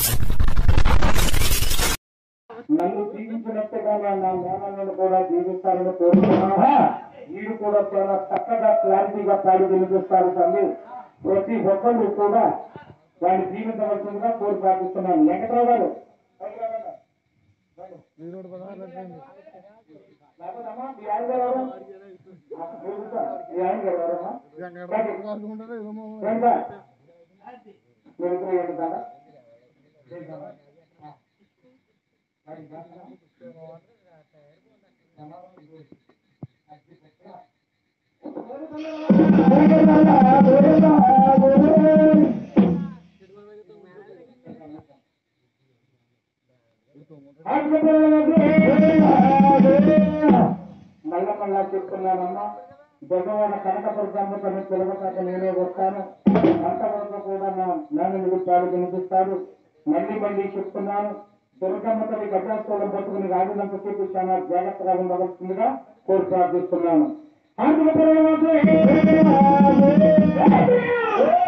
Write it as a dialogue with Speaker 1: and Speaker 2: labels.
Speaker 1: నన్ను జీవించినట్టుగా నా మేనల్ని కూడా జీవిస్తారని కోరుతున్నాను వీడు కూడా చాలా చక్కగా క్లారిటీగా పాడి వినిపిస్తారు తల్లి ప్రతి ఒక్కరు కూడా వాడిని జీవించవలసిందిగా కోరి ప్రార్థిస్తున్నాను వెంకటరావు గారు పైకి రావాలా? లేకపోతేమ్మా, మీ ఆయన గారు ఎవరు? ఆ, మీరు కూర్చో. మీ ఆయన గారు ఎవరమ్మా? పైకి. రండి. మీరిద్దరూ ఏంటారా మళ్ళా మళ్ళా చెప్తున్నానమ్మా భగవాన్ కనకపురమ్మ తన పిలవకాక నేనే వస్తాను అంతవరకు కూడా నా నాన్న నిమిషాలు వినిపిస్తాడు మళ్ళీ మళ్ళీ చెప్తున్నాను దుర్గమ్మ తల్లి గజాస్థలం పట్టుకుని రాజునంతసేపు చాలా జాగ్రత్తగా ఉండవలసిందిగా కోరి ప్రార్థిస్తున్నాను ఆంధ్రప్రదేశ్